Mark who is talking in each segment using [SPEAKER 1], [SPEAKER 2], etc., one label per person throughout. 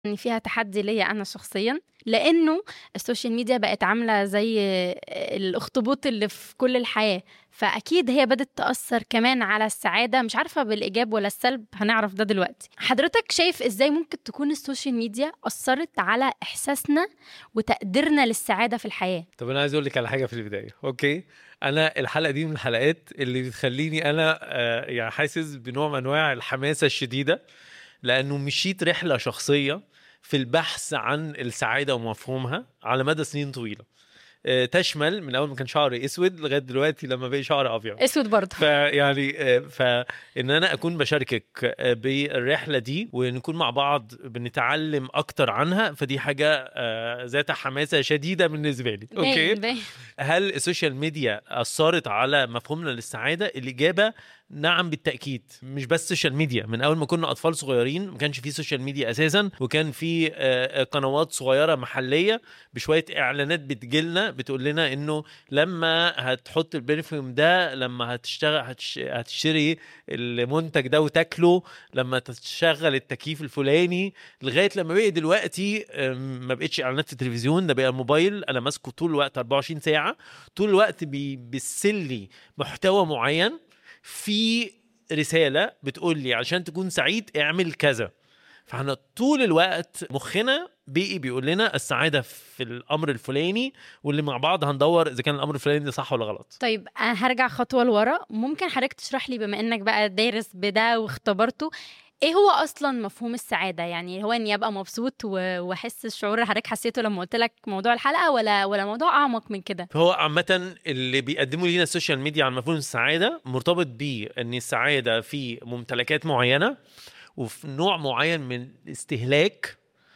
[SPEAKER 1] ان فيها تحدي ليا انا شخصيا لانه السوشيال ميديا بقت عامله زي الاخطبوط اللي في كل الحياه فاكيد هي بدات تاثر كمان على السعاده مش عارفه بالايجاب ولا السلب هنعرف ده دلوقتي حضرتك شايف ازاي ممكن تكون السوشيال ميديا اثرت على احساسنا وتقديرنا للسعاده في الحياه
[SPEAKER 2] طب انا عايز اقول لك على حاجه في البدايه اوكي انا الحلقه دي من الحلقات اللي بتخليني انا آه، يعني حاسس بنوع من انواع الحماسه الشديده لانه مشيت رحله شخصيه في البحث عن السعاده ومفهومها على مدى سنين طويله آه، تشمل من اول ما كان شعري اسود لغايه دلوقتي لما بقي شعري ابيض
[SPEAKER 1] اسود برضه
[SPEAKER 2] فيعني آه، فان انا اكون بشاركك آه، بالرحله دي ونكون مع بعض بنتعلم اكتر عنها فدي حاجه آه، ذات حماسه شديده بالنسبه لي اوكي
[SPEAKER 1] باين- باين.
[SPEAKER 2] هل السوشيال ميديا اثرت على مفهومنا للسعاده الاجابه نعم بالتاكيد مش بس سوشيال ميديا من اول ما كنا اطفال صغيرين ما كانش في سوشيال ميديا اساسا وكان في آه، آه، قنوات صغيره محليه بشويه اعلانات بتجيلنا بتقول لنا انه لما هتحط البرفيوم ده لما هتشتغل هتش... هتشتري المنتج ده وتاكله لما تشغل التكييف الفلاني لغايه لما بقي دلوقتي آم، ما بقتش اعلانات في التلفزيون ده بقى الموبايل انا ماسكه طول الوقت 24 ساعه طول الوقت بي- بيرسل لي محتوى معين في رساله بتقول لي عشان تكون سعيد اعمل كذا فاحنا طول الوقت مخنا بيقي بيقول لنا السعاده في الامر الفلاني واللي مع بعض هندور اذا كان الامر الفلاني ده صح ولا غلط
[SPEAKER 1] طيب انا هرجع خطوه لورا ممكن حضرتك تشرح لي بما انك بقى دارس بده واختبرته ايه هو اصلا مفهوم السعاده يعني هو اني ابقى مبسوط و- واحس الشعور اللي حضرتك حسيته لما قلت لك موضوع الحلقه ولا ولا موضوع اعمق من كده
[SPEAKER 2] فهو عامة اللي بيقدموا لنا السوشيال ميديا عن مفهوم السعادة مرتبط بأن السعادة في ممتلكات معينة وفي نوع معين من الاستهلاك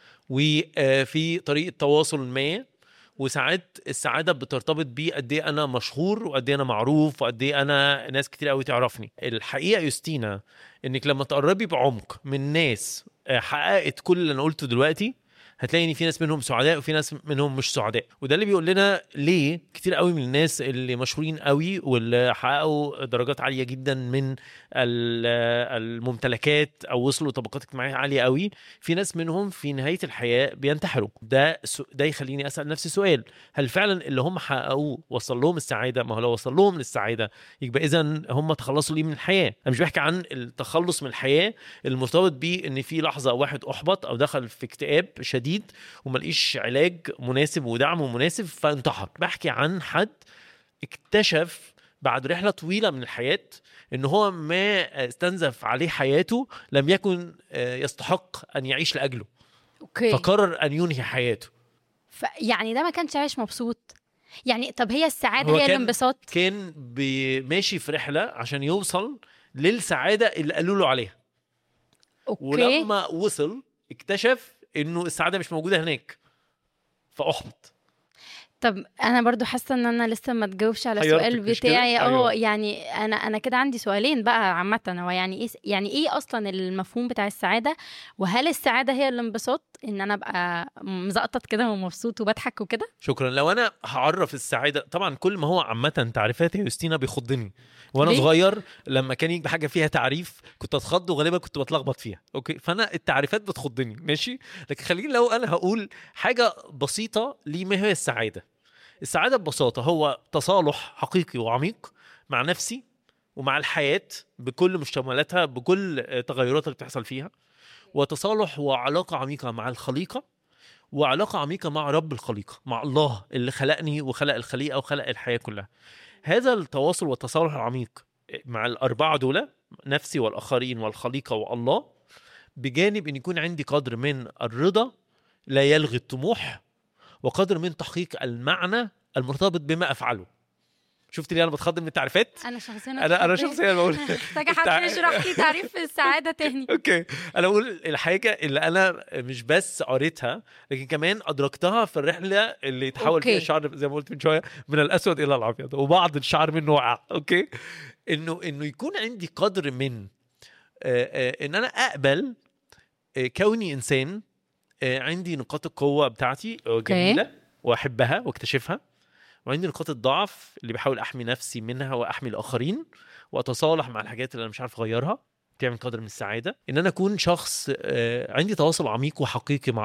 [SPEAKER 2] وفي طريقة تواصل ما وساعات السعادة بترتبط بيه قد ايه انا مشهور وقد ايه انا معروف وقد ايه انا ناس كتير قوي تعرفني الحقيقة يوستينا انك لما تقربي بعمق من ناس آه، حققت كل اللي انا قلته دلوقتي هتلاقي ان في ناس منهم سعداء وفي ناس منهم مش سعداء وده اللي بيقول لنا ليه كتير قوي من الناس اللي مشهورين قوي واللي حققوا درجات عاليه جدا من ال- الممتلكات او وصلوا طبقات اجتماعيه عاليه قوي في ناس منهم في نهايه الحياه بينتحروا ده س- ده يخليني اسال نفسي سؤال هل فعلا اللي هم حققوه وصل لهم السعاده ما هو لو وصل لهم للسعاده يبقى اذا هم تخلصوا ليه من الحياه انا مش بحكي عن التخلص من الحياه المرتبط بيه ان في لحظه واحد احبط او دخل في اكتئاب شديد وما لقيش علاج مناسب ودعم مناسب فانتحر بحكي عن حد اكتشف بعد رحله طويله من الحياه ان هو ما استنزف عليه حياته لم يكن آه، يستحق ان يعيش لاجله
[SPEAKER 1] اوكي
[SPEAKER 2] فقرر ان ينهي حياته
[SPEAKER 1] ف... يعني ده ما كانش عايش مبسوط يعني طب هي السعاده
[SPEAKER 2] هو
[SPEAKER 1] هي
[SPEAKER 2] كان-
[SPEAKER 1] الانبساط
[SPEAKER 2] كان بي- ماشي في رحله عشان يوصل للسعاده اللي قالوا له عليها
[SPEAKER 1] اوكي
[SPEAKER 2] ولما وصل اكتشف انه السعاده مش موجوده هناك فاحبط
[SPEAKER 1] طب انا برضو حاسه ان انا لسه ما تجاوبش على
[SPEAKER 2] حيرتك
[SPEAKER 1] السؤال
[SPEAKER 2] مش كده؟
[SPEAKER 1] بتاعي اه
[SPEAKER 2] أيوة.
[SPEAKER 1] يعني انا انا كده عندي سؤالين بقى عامه هو يعني ايه يعني ايه اصلا المفهوم بتاع السعاده وهل السعاده هي الانبساط ان انا ابقى مزقطط كده ومبسوط وبضحك وكده
[SPEAKER 2] شكرا لو انا هعرف السعاده طبعا كل ما هو عامه تعريفات يا يوستينا بيخضني وانا
[SPEAKER 1] ليه؟
[SPEAKER 2] صغير لما كان يجي حاجه فيها تعريف كنت اتخض وغالبا كنت بتلخبط فيها اوكي فانا التعريفات بتخضني ماشي لكن خليني لو انا هقول حاجه بسيطه لما هي السعاده السعاده ببساطه هو تصالح حقيقي وعميق مع نفسي ومع الحياه بكل مشتملاتها بكل آه، تغيرات اللي بتحصل فيها وتصالح وعلاقه عميقه مع الخليقه وعلاقه عميقه مع رب الخليقه مع الله اللي خلقني وخلق الخليقه وخلق الحياه كلها هذا التواصل والتصالح العميق مع الاربعه دول نفسي والاخرين والخليقه والله بجانب ان يكون عندي قدر من الرضا لا يلغي الطموح وقدر من تحقيق المعنى المرتبط بما افعله شفت ليه انا بتخض من التعريفات
[SPEAKER 1] انا شخصيا
[SPEAKER 2] انا انا شخصيا بقول
[SPEAKER 1] محتاجه حد يشرح لي تعريف السعاده تاني
[SPEAKER 2] اوكي انا بقول الحاجه اللي انا مش بس قريتها لكن كمان ادركتها في الرحله اللي تحول فيها
[SPEAKER 1] أوكي.
[SPEAKER 2] الشعر زي ما قلت من شويه من الاسود الى الابيض وبعض الشعر منه وقع اوكي انه انه يكون عندي قدر من آه، آه، ان انا اقبل آه، كوني انسان آه، عندي نقاط القوه بتاعتي آه، جميله واحبها واكتشفها وعندي نقاط الضعف اللي بحاول احمي نفسي منها واحمي الاخرين واتصالح مع الحاجات اللي انا مش عارف اغيرها تعمل قدر من السعاده ان انا اكون شخص آه، عندي تواصل عميق وحقيقي مع